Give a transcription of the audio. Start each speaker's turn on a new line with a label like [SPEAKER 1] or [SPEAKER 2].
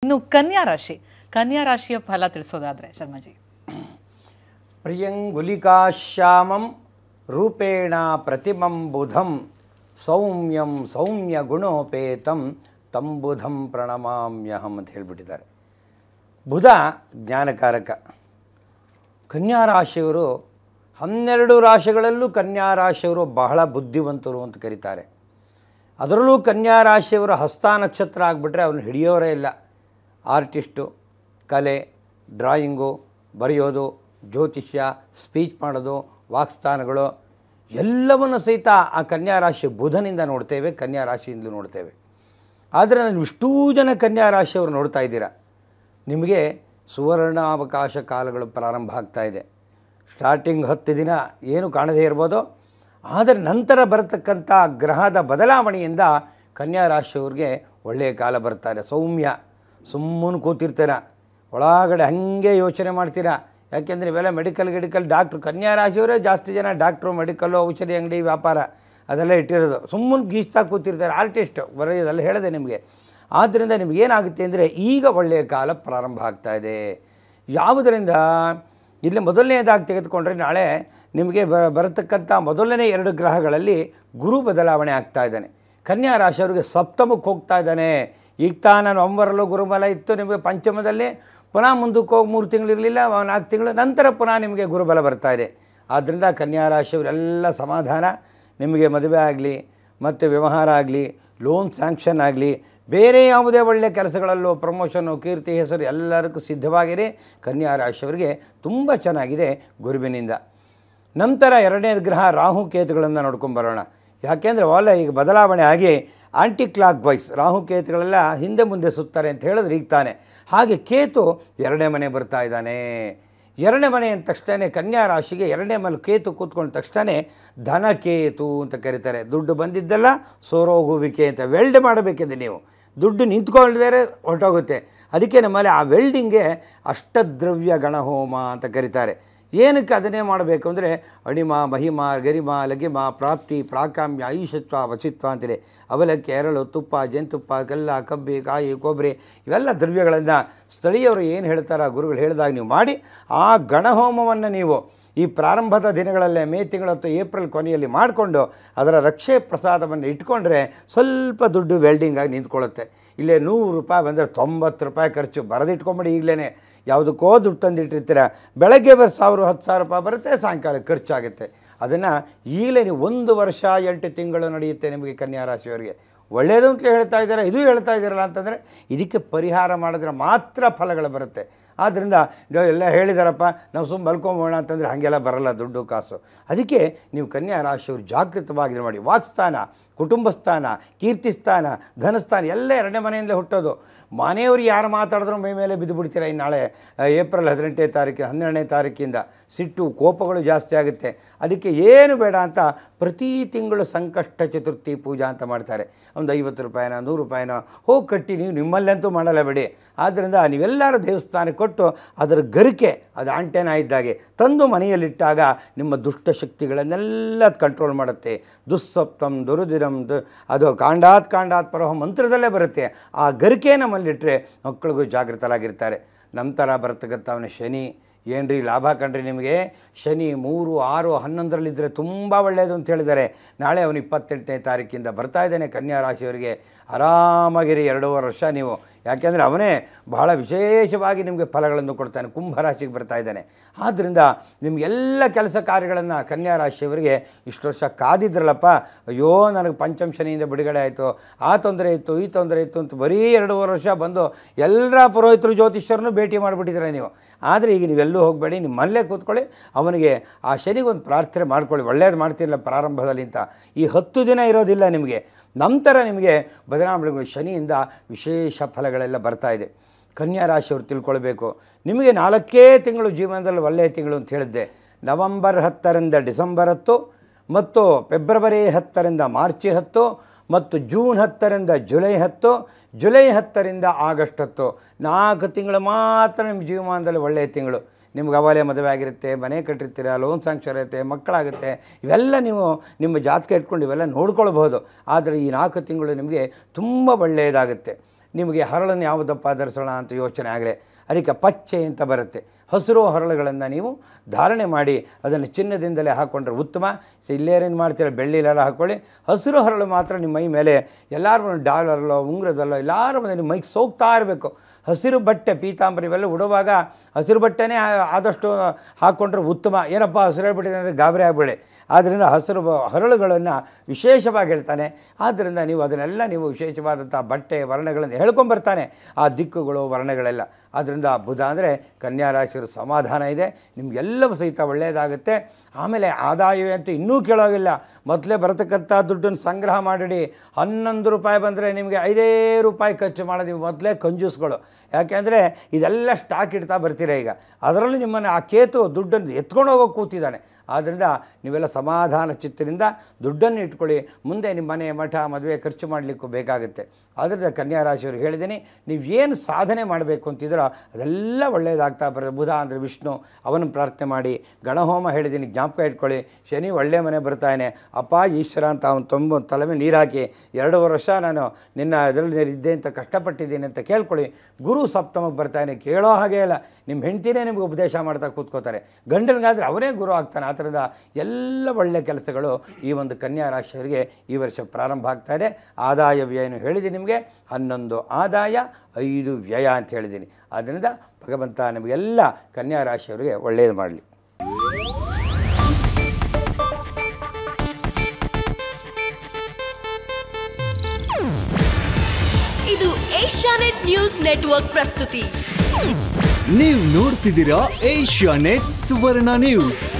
[SPEAKER 1] ಇನ್ನು ಕನ್ಯಾ ರಾಶಿ ಕನ್ಯಾ ರಾಶಿಯ ಫಲ ತಿಳಿಸೋದಾದ್ರೆ ಶರ್ಮಾಜಿ
[SPEAKER 2] ಪ್ರಿಯಂಗುಲಿಕಾಶ್ಯಾಮಂ ರೂಪೇಣ ಪ್ರತಿಮಂ ಬುಧಂ ಸೌಮ್ಯಂ ಸೌಮ್ಯ ಗುಣೋಪೇತಂ ತಂಬುಧಂ ಪ್ರಣಮಾಮ್ಯಹಂ ಅಂತ ಹೇಳಿಬಿಟ್ಟಿದ್ದಾರೆ ಬುಧ ಜ್ಞಾನಕಾರಕ ಕನ್ಯಾ ರಾಶಿಯವರು ಹನ್ನೆರಡು ರಾಶಿಗಳಲ್ಲೂ ಕನ್ಯಾ ರಾಶಿಯವರು ಬಹಳ ಬುದ್ಧಿವಂತರು ಅಂತ ಕರೀತಾರೆ ಅದರಲ್ಲೂ ಕನ್ಯಾ ರಾಶಿಯವರು ಹಸ್ತ ನಕ್ಷತ್ರ ಆಗಿಬಿಟ್ರೆ ಅವ್ರನ್ನ ಹಿಡಿಯೋರೇ ಇಲ್ಲ ಆರ್ಟಿಸ್ಟು ಕಲೆ ಡ್ರಾಯಿಂಗು ಬರೆಯೋದು ಜ್ಯೋತಿಷ್ಯ ಸ್ಪೀಚ್ ಮಾಡೋದು ವಾಕ್ಸ್ಥಾನಗಳು ಎಲ್ಲವನ್ನು ಸಹಿತ ಆ ಕನ್ಯಾ ರಾಶಿ ಬುಧನಿಂದ ನೋಡ್ತೇವೆ ಕನ್ಯಾ ರಾಶಿಯಿಂದಲೂ ನೋಡ್ತೇವೆ ಆದರೆ ನಾನು ಇಷ್ಟೂ ಜನ ಕನ್ಯಾ ರಾಶಿಯವರು ನೋಡ್ತಾ ಇದ್ದೀರಾ ನಿಮಗೆ ಸುವರ್ಣಾವಕಾಶ ಕಾಲಗಳು ಪ್ರಾರಂಭ ಆಗ್ತಾ ಇದೆ ಸ್ಟಾರ್ಟಿಂಗ್ ಹತ್ತು ದಿನ ಏನು ಕಾಣದೇ ಇರ್ಬೋದು ಆದರೆ ನಂತರ ಬರತಕ್ಕಂಥ ಗ್ರಹದ ಬದಲಾವಣೆಯಿಂದ ಕನ್ಯಾ ರಾಶಿಯವ್ರಿಗೆ ಒಳ್ಳೆಯ ಕಾಲ ಬರ್ತಾರೆ ಸೌಮ್ಯ ಸುಮ್ಮನೆ ಕೂತಿರ್ತೀರ ಒಳಗಡೆ ಹಾಗೆ ಯೋಚನೆ ಮಾಡ್ತೀರಾ ಯಾಕೆಂದರೆ ಇವೆಲ್ಲ ಮೆಡಿಕಲ್ ಗಿಡಿಕಲ್ ಡಾಕ್ಟ್ರು ಕನ್ಯಾ ರಾಶಿಯವರೇ ಜಾಸ್ತಿ ಜನ ಡಾಕ್ಟ್ರು ಮೆಡಿಕಲ್ಲು ಔಷಧಿ ಅಂಗಡಿ ವ್ಯಾಪಾರ ಅದೆಲ್ಲ ಇಟ್ಟಿರೋದು ಸುಮ್ಮನೆ ಗೀಚ್ತಾ ಕೂತಿರ್ತಾರೆ ಆರ್ಟಿಸ್ಟ್ ಬರೆಯೋದೆಲ್ಲ ಹೇಳಿದೆ ನಿಮಗೆ ಆದ್ದರಿಂದ ನಿಮಗೇನಾಗುತ್ತೆ ಅಂದರೆ ಈಗ ಒಳ್ಳೆಯ ಕಾಲ ಪ್ರಾರಂಭ ಆಗ್ತಾ ಇದೆ ಯಾವುದರಿಂದ ಇಲ್ಲಿ ಮೊದಲನೇದಾಗಿ ತೆಗೆದುಕೊಂಡ್ರೆ ನಾಳೆ ನಿಮಗೆ ಬ ಬರತಕ್ಕಂಥ ಮೊದಲನೇ ಎರಡು ಗ್ರಹಗಳಲ್ಲಿ ಗುರು ಬದಲಾವಣೆ ಆಗ್ತಾ ಇದ್ದಾನೆ ಕನ್ಯಾ ರಾಶಿಯವರಿಗೆ ಸಪ್ತಮಕ್ಕೆ ಹೋಗ್ತಾ ಇದ್ದಾನೆ ಈಗ ತಾನು ನವಂಬರಲ್ಲೂ ಗುರುಬಲ ಇತ್ತು ನಿಮಗೆ ಪಂಚಮದಲ್ಲಿ ಪುನಃ ಮುಂದಕ್ಕೆ ಹೋಗಿ ಮೂರು ತಿಂಗಳಿರಲಿಲ್ಲ ನಾಲ್ಕು ತಿಂಗಳು ನಂತರ ಪುನಃ ನಿಮಗೆ ಗುರುಬಲ ಬರ್ತಾ ಇದೆ ಆದ್ದರಿಂದ ಕನ್ಯಾ ರಾಶಿಯವರೆಲ್ಲ ಸಮಾಧಾನ ನಿಮಗೆ ಮದುವೆ ಆಗಲಿ ಮತ್ತು ವ್ಯವಹಾರ ಆಗಲಿ ಲೋನ್ ಸ್ಯಾಂಕ್ಷನ್ ಆಗಲಿ ಬೇರೆ ಯಾವುದೇ ಒಳ್ಳೆಯ ಕೆಲಸಗಳಲ್ಲೂ ಪ್ರಮೋಷನ್ನು ಕೀರ್ತಿ ಹೆಸರು ಎಲ್ಲರಿಗೂ ಸಿದ್ಧವಾಗಿದೆ ಕನ್ಯಾ ರಾಶಿಯವರಿಗೆ ತುಂಬ ಚೆನ್ನಾಗಿದೆ ಗುರುವಿನಿಂದ ನಂತರ ಎರಡನೇ ಗ್ರಹ ರಾಹು ಕೇತುಗಳನ್ನು ನೋಡ್ಕೊಂಬರೋಣ ಯಾಕೆಂದರೆ ಒಳ್ಳೆ ಈಗ ಬದಲಾವಣೆ ಆಗಿ ಆಂಟಿ ಕ್ಲಾಕ್ ವೈಸ್ ರಾಹು ಕೇತುಗಳೆಲ್ಲ ಹಿಂದೆ ಮುಂದೆ ಸುತ್ತಾರೆ ಅಂತ ಹೇಳಿದ್ರೆ ಈಗ ತಾನೆ ಹಾಗೆ ಕೇತು ಎರಡನೇ ಮನೆ ಬರ್ತಾ ಇದ್ದಾನೆ ಎರಡನೇ ಮನೆ ಅಂದ ತಕ್ಷಣ ಕನ್ಯಾ ರಾಶಿಗೆ ಎರಡನೇ ಮನೆ ಕೇತು ಕೂತ್ಕೊಂಡ ತಕ್ಷಣ ಧನಕೇತು ಅಂತ ಕರೀತಾರೆ ದುಡ್ಡು ಬಂದಿದ್ದೆಲ್ಲ ಸೋರೋಗುವಿಕೆ ಅಂತ ವೆಲ್ಡ್ ಮಾಡಬೇಕಿದೆ ನೀವು ದುಡ್ಡು ನಿಂತ್ಕೊಳ್ಳದೇ ಹೊರಟೋಗುತ್ತೆ ಅದಕ್ಕೆ ನಮ್ಮಲ್ಲಿ ಆ ವೆಲ್ಡಿಂಗ್ಗೆ ಅಷ್ಟದ್ರವ್ಯ ಗಣಹೋಮ ಅಂತ ಕರೀತಾರೆ ಏನಕ್ಕೆ ಅದನ್ನೇ ಮಾಡಬೇಕು ಅಂದರೆ ಅಣಿಮ ಮಹಿಮ ಗರಿಮ ಲಗಿಮ ಪ್ರಾಪ್ತಿ ಪ್ರಾಕಾಮ್ಯ ಐಶತ್ವ ವಚಿತ್ವ ಅಂತಿದೆ ಅವಲಕ್ಕಿ ಎರಳು ತುಪ್ಪ ಜೇನುತುಪ್ಪ ಕಲ್ಲ ಕಬ್ಬಿ ಕಾಯಿ ಕೊಬ್ಬರಿ ಇವೆಲ್ಲ ದ್ರವ್ಯಗಳನ್ನು ಸ್ಥಳೀಯರು ಏನು ಹೇಳ್ತಾರೋ ಆ ಗುರುಗಳು ಹೇಳಿದಾಗ ನೀವು ಮಾಡಿ ಆ ಗಣಹೋಮವನ್ನು ನೀವು ಈ ಪ್ರಾರಂಭದ ದಿನಗಳಲ್ಲೇ ಮೇ ತಿಂಗಳತ್ತು ಏಪ್ರಿಲ್ ಕೊನೆಯಲ್ಲಿ ಮಾಡಿಕೊಂಡು ಅದರ ರಕ್ಷೆ ಪ್ರಸಾದವನ್ನು ಇಟ್ಕೊಂಡ್ರೆ ಸ್ವಲ್ಪ ದುಡ್ಡು ವೆಲ್ಡಿಂಗ್ ಆಗಿ ನಿಂತ್ಕೊಳ್ಳುತ್ತೆ ಇಲ್ಲೇ ನೂರು ರೂಪಾಯಿ ಬಂದರೆ ತೊಂಬತ್ತು ರೂಪಾಯಿ ಖರ್ಚು ಬರೆದಿಟ್ಕೊಂಬಿಡಿ ಈಗಲೇ ಯಾವುದಕ್ಕೋ ದುಡ್ಡು ತಂದಿಟ್ಟಿರ್ತೀರ ಬೆಳಗ್ಗೆ ಬರ್ ಸಾವಿರ ಹತ್ತು ಸಾವಿರ ರೂಪಾಯಿ ಬರುತ್ತೆ ಸಾಯಂಕಾಲ ಖರ್ಚಾಗುತ್ತೆ ಅದನ್ನು ಈಗಲೇ ನೀವು ಒಂದು ವರ್ಷ ಎಂಟು ತಿಂಗಳು ನಡೆಯುತ್ತೆ ನಿಮಗೆ ಕನ್ಯಾ ರಾಶಿಯವರಿಗೆ ಒಳ್ಳೆಯದು ಅಂತಲೇ ಹೇಳ್ತಾ ಇದ್ದಾರೆ ಇದು ಹೇಳ್ತಾ ಇದ್ದೀರಲ್ಲ ಅಂತಂದರೆ ಇದಕ್ಕೆ ಪರಿಹಾರ ಮಾಡಿದ್ರೆ ಮಾತ್ರ ಫಲಗಳು ಬರುತ್ತೆ ಆದ್ದರಿಂದ ಇವಾಗ ಎಲ್ಲ ಹೇಳಿದಾರಪ್ಪ ನಾವು ಸುಮ್ಮನೆ ಮಲ್ಕೊಂಬೋಣ ಅಂತಂದರೆ ಹಾಗೆಲ್ಲ ಬರಲ್ಲ ದುಡ್ಡು ಕಾಸು ಅದಕ್ಕೆ ನೀವು ಕನ್ಯಾ ರಾಶಿಯವರು ಜಾಗೃತವಾಗಿ ಮಾಡಿ ವಾಕ್ಸ್ಥಾನ ಕುಟುಂಬ ಸ್ಥಾನ ಕೀರ್ತಿ ಸ್ಥಾನ ಧನಸ್ಥಾನ ಎಲ್ಲ ಎರಡನೇ ಮನೆಯಿಂದಲೇ ಹುಟ್ಟೋದು ಮನೆಯವರು ಯಾರು ಮಾತಾಡಿದ್ರು ಮೈ ಮೇಲೆ ಬಿದ್ದು ಬಿಡ್ತೀರ ಇನ್ನು ನಾಳೆ ಆ, ಏಪ್ರಿಲ್ ಹದಿನೆಂಟನೇ ತಾರೀಕು ಹನ್ನೆರಡನೇ ತಾರೀಕಿಂದ ಸಿಟ್ಟು ಕೋಪಗಳು ಜಾಸ್ತಿ ಆಗುತ್ತೆ ಅದಕ್ಕೆ ಏನು ಬೇಡ ಅಂತ ಪ್ರತಿ ತಿಂಗಳು ಸಂಕಷ್ಟ ಚತುರ್ಥಿ ಪೂಜಾ ಅಂತ ಮಾಡ್ತಾರೆ ಒಂದು ಐವತ್ತು ರೂಪಾಯಿನ ನೂರು ರೂಪಾಯಿನ ಹೋಗಿ ಕಟ್ಟಿ ನೀವು ನಿಮ್ಮಲ್ಲಂತೂ ಮಾಡಲ್ಲ ಬಿಡಿ ಆದ್ದರಿಂದ ನೀವೆಲ್ಲರೂ ದೇವಸ್ಥಾನಕ್ಕೆ ಕೊಟ್ಟು ಅದರ ಗರಿಕೆ ಅದು ಆಂಟೆನ ಇದ್ದಾಗೆ ತಂದು ಮನೆಯಲ್ಲಿಟ್ಟಾಗ ನಿಮ್ಮ ದುಷ್ಟಶಕ್ತಿಗಳನ್ನೆಲ್ಲ ಅದು ಕಂಟ್ರೋಲ್ ಮಾಡುತ್ತೆ ದುಸ್ಸಪ್ತಂ ದುರುದಿರಂ ದು ಅದು ಕಾಂಡಾತ್ ಕಾಂಡಾತ್ ಪರಹ ಮಂತ್ರದಲ್ಲೇ ಬರುತ್ತೆ ಆ ಗರಿಕೆ ನಮ್ಮಲ್ಲಿಟ್ಟರೆ ಮಕ್ಕಳಿಗೂ ಜಾಗೃತರಾಗಿರ್ತಾರೆ ನಂತರ ಬರ್ತಕ್ಕಂಥವನ ಶನಿ ಏನ್ರಿ ಲಾಭ ಕಂಡ್ರಿ ನಿಮಗೆ ಶನಿ ಮೂರು ಆರು ಹನ್ನೊಂದರಲ್ಲಿದ್ದರೆ ತುಂಬ ಒಳ್ಳೆಯದು ಅಂತ ಹೇಳಿದ್ದಾರೆ ನಾಳೆ ಅವನು ಇಪ್ಪತ್ತೆಂಟನೇ ತಾರೀಕಿಂದ ಬರ್ತಾ ಇದ್ದಾನೆ ಕನ್ಯಾ ರಾಶಿಯವರಿಗೆ ಆರಾಮಾಗಿರಿ ಎರಡೂವರೆ ವರ್ಷ ನೀವು ಯಾಕೆಂದರೆ ಅವನೇ ಬಹಳ ವಿಶೇಷವಾಗಿ ನಿಮಗೆ ಫಲಗಳನ್ನು ಕೊಡ್ತಾನೆ ಕುಂಭರಾಶಿಗೆ ಬರ್ತಾ ಇದ್ದಾನೆ ಆದ್ದರಿಂದ ನಿಮಗೆಲ್ಲ ಕೆಲಸ ಕಾರ್ಯಗಳನ್ನು ಕನ್ಯಾ ರಾಶಿಯವರಿಗೆ ಇಷ್ಟು ವರ್ಷ ಕಾದಿದ್ರಲ್ಲಪ್ಪ ಅಯ್ಯೋ ನನಗೆ ಪಂಚಮ ಶನಿಯಿಂದ ಬಿಡುಗಡೆ ಆಯಿತು ಆ ತೊಂದರೆ ಇತ್ತು ಈ ತೊಂದರೆ ಇತ್ತು ಅಂತ ಬರೀ ಎರಡೂವರೆ ವರ್ಷ ಬಂದು ಎಲ್ಲ ಪುರೋಹಿತರು ಜ್ಯೋತಿಷ್ಯರನ್ನು ಭೇಟಿ ಮಾಡಿಬಿಟ್ಟಿದ್ದೀರ ನೀವು ಆದರೆ ಈಗ ನೀವೆಲ್ಲೂ ಹೋಗಬೇಡಿ ನಿಮ್ಮಲ್ಲೇ ಕೂತ್ಕೊಳ್ಳಿ ಅವನಿಗೆ ಆ ಶನಿಗೊಂದು ಪ್ರಾರ್ಥನೆ ಮಾಡ್ಕೊಳ್ಳಿ ಒಳ್ಳೇದು ಮಾಡ್ತಿರಲಿಲ್ಲ ಪ್ರಾರಂಭದಲ್ಲಿ ಅಂತ ಈ ಹತ್ತು ದಿನ ಇರೋದಿಲ್ಲ ನಿಮಗೆ ನಂತರ ನಿಮಗೆ ಬದಲಾವಣೆಗಳು ಶನಿಯಿಂದ ವಿಶೇಷ ಫಲಗಳೆಲ್ಲ ಬರ್ತಾ ಇದೆ ಕನ್ಯಾ ರಾಶಿಯವರು ತಿಳ್ಕೊಳ್ಬೇಕು ನಿಮಗೆ ನಾಲ್ಕೇ ತಿಂಗಳು ಜೀವನದಲ್ಲಿ ಒಳ್ಳೆಯ ತಿಂಗಳು ಅಂತ ಹೇಳಿದ್ದೆ ನವಂಬರ್ ಹತ್ತರಿಂದ ಡಿಸೆಂಬರ್ ಹತ್ತು ಮತ್ತು ಫೆಬ್ರವರಿ ಹತ್ತರಿಂದ ಮಾರ್ಚ್ ಹತ್ತು ಮತ್ತು ಜೂನ್ ಹತ್ತರಿಂದ ಜುಲೈ ಹತ್ತು ಜುಲೈ ಹತ್ತರಿಂದ ಆಗಸ್ಟ್ ಹತ್ತು ನಾಲ್ಕು ತಿಂಗಳು ಮಾತ್ರ ನಿಮ್ಮ ಜೀವಮಾನದಲ್ಲಿ ಒಳ್ಳೆಯ ತಿಂಗಳು ನಿಮ್ಗೆ ಅವಾಲೇ ಮದುವೆ ಆಗಿರುತ್ತೆ ಮನೆ ಕಟ್ಟಿರ್ತೀರ ಲೋನ್ ಸ್ಯಾಂಕ್ಷನ್ ಇರುತ್ತೆ ಮಕ್ಕಳಾಗುತ್ತೆ ಇವೆಲ್ಲ ನೀವು ನಿಮ್ಮ ಜಾತಕ ಇಟ್ಕೊಂಡು ಇವೆಲ್ಲ ನೋಡ್ಕೊಳ್ಬೋದು ಆದರೆ ಈ ನಾಲ್ಕು ತಿಂಗಳು ನಿಮಗೆ ತುಂಬ ಒಳ್ಳೆಯದಾಗುತ್ತೆ ನಿಮಗೆ ಹರಳನ್ನು ಯಾವುದಪ್ಪ ಧರಿಸೋಣ ಅಂತ ಯೋಚನೆ ಆಗಲಿ ಅದಕ್ಕೆ ಪಚ್ಚೆ ಅಂತ ಬರುತ್ತೆ ಹಸಿರು ಹರಳುಗಳನ್ನು ನೀವು ಧಾರಣೆ ಮಾಡಿ ಅದನ್ನು ಚಿನ್ನದಿಂದಲೇ ಹಾಕ್ಕೊಂಡ್ರೆ ಉತ್ತಮ ಸೊ ಇಲ್ಲೇರೇನು ಮಾಡ್ತೀರ ಬೆಳ್ಳಿಲೆಲ್ಲ ಹಾಕ್ಕೊಳ್ಳಿ ಹಸಿರು ಹರಳು ಮಾತ್ರ ನಿಮ್ಮ ಮೈ ಮೇಲೆ ಎಲ್ಲರೂ ಡಾಲರ್ಲೋ ಉಂಗುರದಲ್ಲೋ ಎಲ್ಲರೂ ಬಂದು ನಿಮ್ಮ ಮೈಗೆ ಸೋಗ್ತಾ ಇರಬೇಕು ಹಸಿರು ಬಟ್ಟೆ ಪೀತಾಂಬರಿ ಇವೆಲ್ಲ ಉಡುವಾಗ ಹಸಿರು ಬಟ್ಟೆನೇ ಆ- ಆದಷ್ಟು ಹಾಕ್ಕೊಂಡ್ರೆ ಉತ್ತಮ ಏನಪ್ಪ ಹಸಿರು ಬಟ್ಟೆ ಅಂದರೆ ಗಾಬರಿ ಆಗಬೇಡಿ ಆದ್ದರಿಂದ ಹಸಿರು ಬ- ಹರಳುಗಳನ್ನು ವಿಶೇಷವಾಗಿ ಹೇಳ್ತಾನೆ ಆದ್ದರಿಂದ ನೀವು ಅದನ್ನೆಲ್ಲ ನೀವು ವಿಶೇಷವಾದಂಥ ಬಟ್ಟೆ ವರ್ಣಗಳನ್ನು ಹೇಳ್ಕೊಂಬರ್ತಾನೆ ಆ ದಿಕ್ಕುಗಳು ವರ್ಣಗಳೆಲ್ಲ ಆದ್ದರಿಂದ ಬುಧ ಅಂದರೆ ಕನ್ಯಾ ರಾಶಿಯವರು ಸಮಾಧಾನ ಇದೆ ನಿಮಗೆಲ್ಲವೂ ಸಹಿತ ಒಳ್ಳೆಯದಾಗುತ್ತೆ ಆಮೇಲೆ ಆದಾಯವೇ ಅಂತ ಇನ್ನೂ ಕೇಳೋಗಿಲ್ಲ ಮೊದಲೇ ಬರತಕ್ಕಂಥ ದುಡ್ಡನ್ನು ಸಂಗ್ರಹ ಮಾಡಿಡಿ ಹನ್ನೊಂದು ರೂಪಾಯಿ ಬಂದರೆ ನಿಮಗೆ ಐದೇ ರೂಪಾಯಿ ಖರ್ಚು ಮಾಡೋದು ನೀವು ಮೊದಲೇ ಕಂಜೂಸ್ಗಳು ಯಾಕೆಂದರೆ ಇದೆಲ್ಲ ಸ್ಟಾಕ್ ಇಡ್ತಾ ಬರ್ತೀರ ಈಗ ಅದರಲ್ಲೂ ನಿಮ್ಮನ್ನು ಆ ಕೇತು ದುಡ್ಡನ್ನು ಎತ್ಕೊಂಡು ಹೋಗೋ ಕೂತಿದ್ದಾನೆ ಆದ್ದರಿಂದ ನೀವೆಲ್ಲ ಸಮಾಧಾನ ಚಿತ್ತದಿಂದ ದುಡ್ಡನ್ನು ಇಟ್ಕೊಳ್ಳಿ ಮುಂದೆ ನಿಮ್ಮ ಮನೆ ಮಠ ಮದುವೆ ಖರ್ಚು ಮಾಡಲಿಕ್ಕೂ ಬೇಕಾಗುತ್ತೆ ಆದ್ದರಿಂದ ಕನ್ಯಾ ರಾಶಿಯವ್ರಿಗೆ ಹೇಳಿದ್ದೀನಿ ನೀವು ಏನು ಸಾಧನೆ ಮಾಡಬೇಕು ಅಂತಿದ್ರೋ ಅದೆಲ್ಲ ಒಳ್ಳೆಯದಾಗ್ತಾ ಬರುತ್ತೆ ಬುಧ ಅಂದರೆ ವಿಷ್ಣು ಅವನ ಪ್ರಾರ್ಥನೆ ಮಾಡಿ ಗಣಹೋಮ ಹೇಳಿದ್ದೀನಿ ಜ್ಞಾಪಕ ಇಟ್ಕೊಳ್ಳಿ ಶನಿ ಒಳ್ಳೆಯ ಮನೆ ಬರ್ತಾನೆ ಅಪ್ಪ ಈಶ್ವರ ಅಂತ ಅವನು ತುಂಬ ತಲೆ ಮೇಲೆ ನೀರು ಹಾಕಿ ಎರಡೂವರೆ ವರ್ಷ ನಾನು ನಿನ್ನ ಇದರಲ್ಲಿ ಇದ್ದೆ ಅಂತ ಕಷ್ಟಪಟ್ಟಿದ್ದೀನಿ ಅಂತ ಕೇಳ್ಕೊಳ್ಳಿ ಗುರು ಸಪ್ತಮಕ್ಕೆ ಬರ್ತಾನೆ ಕೇಳೋ ಹಾಗೆ ಇಲ್ಲ ನಿಮ್ಮ ಹೆಂಡ್ತಿನೇ ನಿಮಗೆ ಉಪದೇಶ ಮಾಡ್ತಾ ಕೂತ್ಕೋತಾರೆ ಗಂಡನಿಗಾದರೆ ಅವನೇ ಗುರು ಆಗ್ತಾನೆ ಆ ಥರದ ಎಲ್ಲ ಒಳ್ಳೆಯ ಕೆಲಸಗಳು ಈ ಒಂದು ಕನ್ಯಾ ರಾಶಿಯವರಿಗೆ ಈ ವರ್ಷ ಪ್ರಾರಂಭ ಆಗ್ತಾ ಇದೆ ಆದಾಯ ವ್ಯಯನು ಹೇಳಿದ್ದೀನಿ ನಿಮಗೆ ಹನ್ನೊಂದು ಆದಾಯ ಐದು ವ್ಯಯ ಅಂತ ಹೇಳಿದ್ದೀನಿ ಆದ್ದರಿಂದ ಭಗವಂತ ನಿಮಗೆಲ್ಲ ಕನ್ಯಾ ರಾಶಿಯವರಿಗೆ ಒಳ್ಳೆಯದು ಮಾಡಲಿ
[SPEAKER 3] ಇದು ಏಷ್ಯಾನೆಟ್ ನ್ಯೂಸ್ ನೆಟ್ವರ್ಕ್ ಪ್ರಸ್ತುತಿ
[SPEAKER 4] ನೀವು ನೋಡ್ತಿದ್ದೀರಾ ಏಷ್ಯಾ ನೆಟ್ ಸುವರ್ಣ ನ್ಯೂಸ್